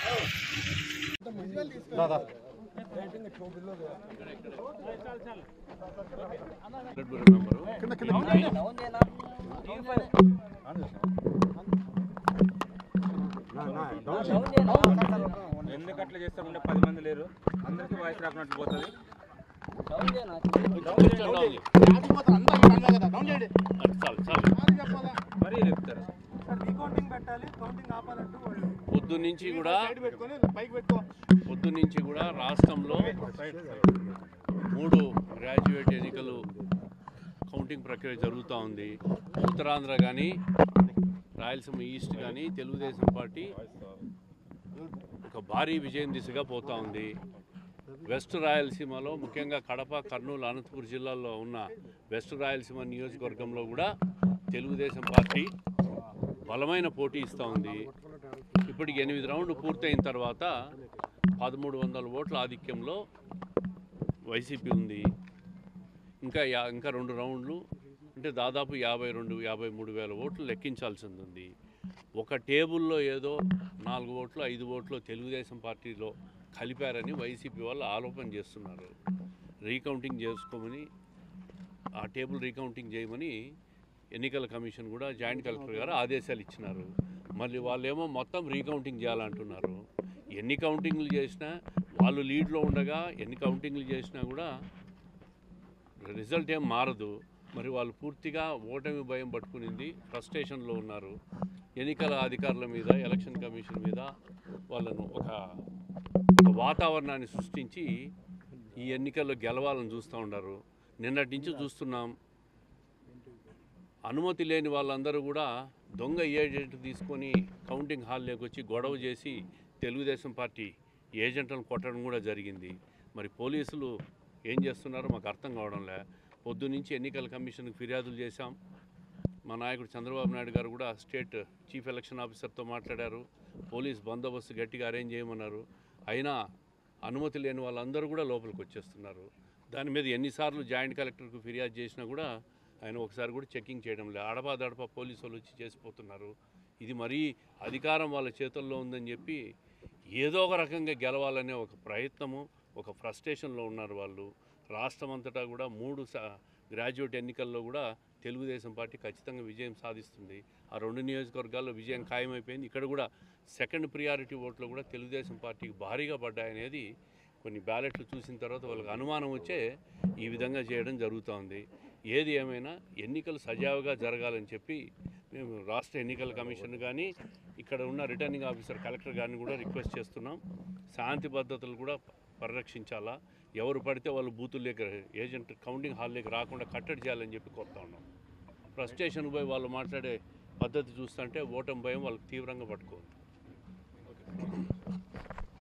ఎందుకు అట్లా చేస్తామంటే పది మంది లేరు అందరికీ వాయిస్ రాకున్నట్టు పోతుంది మరీ చెప్తారు పొద్దు నుంచి కూడా పొద్దు నుంచి కూడా రాష్ట్రంలో మూడు గ్రాడ్యుయేట్ ఎన్నికలు కౌంటింగ్ ప్రక్రియ జరుగుతూ ఉంది ఉత్తరాంధ్ర కానీ రాయలసీమ ఈస్ట్ కానీ తెలుగుదేశం పార్టీ ఒక భారీ విజయం దిశగా పోతా ఉంది వెస్ట్ రాయలసీమలో ముఖ్యంగా కడప కర్నూలు అనంతపురం జిల్లాల్లో ఉన్న వెస్ట్ రాయలసీమ నియోజకవర్గంలో కూడా తెలుగుదేశం పార్టీ బలమైన పోటీ ఇస్తూ ఉంది ఇప్పటికి ఎనిమిది రౌండ్లు పూర్తయిన తర్వాత పదమూడు వందల ఓట్ల ఆధిక్యంలో వైసీపీ ఉంది ఇంకా యా ఇంకా రెండు రౌండ్లు అంటే దాదాపు యాభై రెండు యాభై మూడు వేల ఓట్లు లెక్కించాల్సింది ఉంది ఒక టేబుల్లో ఏదో నాలుగు ఓట్లు ఐదు ఓట్లు తెలుగుదేశం పార్టీలో కలిపారని వైసీపీ వాళ్ళు ఆరోపణ చేస్తున్నారు రీకౌంటింగ్ చేసుకోమని ఆ టేబుల్ రీకౌంటింగ్ చేయమని ఎన్నికల కమిషన్ కూడా జాయింట్ కలెక్టర్ గారు ఆదేశాలు ఇచ్చినారు మళ్ళీ వాళ్ళేమో మొత్తం రీకౌంటింగ్ చేయాలంటున్నారు ఎన్ని కౌంటింగ్లు చేసినా వాళ్ళు లీడ్లో ఉండగా ఎన్ని కౌంటింగ్లు చేసినా కూడా రిజల్ట్ ఏం మారదు మరి వాళ్ళు పూర్తిగా ఓటమి భయం పట్టుకునింది ఫ్రస్ట్రేషన్లో ఉన్నారు ఎన్నికల అధికారుల మీద ఎలక్షన్ కమిషన్ మీద వాళ్ళను ఒక ఒక వాతావరణాన్ని సృష్టించి ఈ ఎన్నికల్లో గెలవాలని చూస్తూ ఉన్నారు నిన్నటి నుంచి చూస్తున్నాం అనుమతి లేని వాళ్ళందరూ కూడా దొంగ ఏజెంట్ తీసుకొని కౌంటింగ్ హాల్లోకి వచ్చి గొడవ చేసి తెలుగుదేశం పార్టీ ఏజెంట్లను కొట్టడం కూడా జరిగింది మరి పోలీసులు ఏం చేస్తున్నారో మాకు అర్థం కావడంలే పొద్దు నుంచి ఎన్నికల కమిషన్కి ఫిర్యాదులు చేశాం మా నాయకుడు చంద్రబాబు నాయుడు గారు కూడా స్టేట్ చీఫ్ ఎలక్షన్ ఆఫీసర్తో మాట్లాడారు పోలీస్ బందోబస్తు గట్టిగా అరేంజ్ చేయమన్నారు అయినా అనుమతి లేని వాళ్ళందరూ కూడా లోపలికి వచ్చేస్తున్నారు దాని మీద ఎన్నిసార్లు జాయింట్ కలెక్టర్కు ఫిర్యాదు చేసినా కూడా ఆయన ఒకసారి కూడా చెకింగ్ చేయడం లేదు అడపా దడప పోలీసు వాళ్ళు వచ్చి చేసిపోతున్నారు ఇది మరీ అధికారం వాళ్ళ చేతుల్లో ఉందని చెప్పి ఏదో ఒక రకంగా గెలవాలనే ఒక ప్రయత్నము ఒక ఫ్రస్ట్రేషన్లో ఉన్నారు వాళ్ళు రాష్ట్రం అంతటా కూడా మూడు స- గ్రాడ్యుయేట్ ఎన్నికల్లో కూడా తెలుగుదేశం పార్టీ ఖచ్చితంగా విజయం సాధిస్తుంది ఆ రెండు నియోజకవర్గాల్లో విజయం ఖాయమైపోయింది ఇక్కడ కూడా సెకండ్ ప్రియారిటీ ఓట్లు కూడా తెలుగుదేశం పార్టీకి భారీగా పడ్డాయనేది కొన్ని బ్యాలెట్లు చూసిన తర్వాత వాళ్ళకి అనుమానం వచ్చే ఈ విధంగా చేయడం జరుగుతోంది ఏది ఏమైనా ఎన్నికలు సజావుగా జరగాలని చెప్పి మేము రాష్ట్ర ఎన్నికల కమిషన్ కానీ ఇక్కడ ఉన్న రిటర్నింగ్ ఆఫీసర్ కలెక్టర్ గారిని కూడా రిక్వెస్ట్ చేస్తున్నాం శాంతి భద్రతలు కూడా పరిరక్షించాలా ఎవరు పడితే వాళ్ళు బూతుల్లోకి ఏజెంట్ కౌంటింగ్ హాల్లోకి రాకుండా కట్టడి చేయాలని చెప్పి కోరుతా ఉన్నాం ఫ్రస్ట్రేషన్ పోయి వాళ్ళు మాట్లాడే పద్ధతి చూస్తుంటే ఓటమి భయం వాళ్ళకి తీవ్రంగా పట్టుకోండి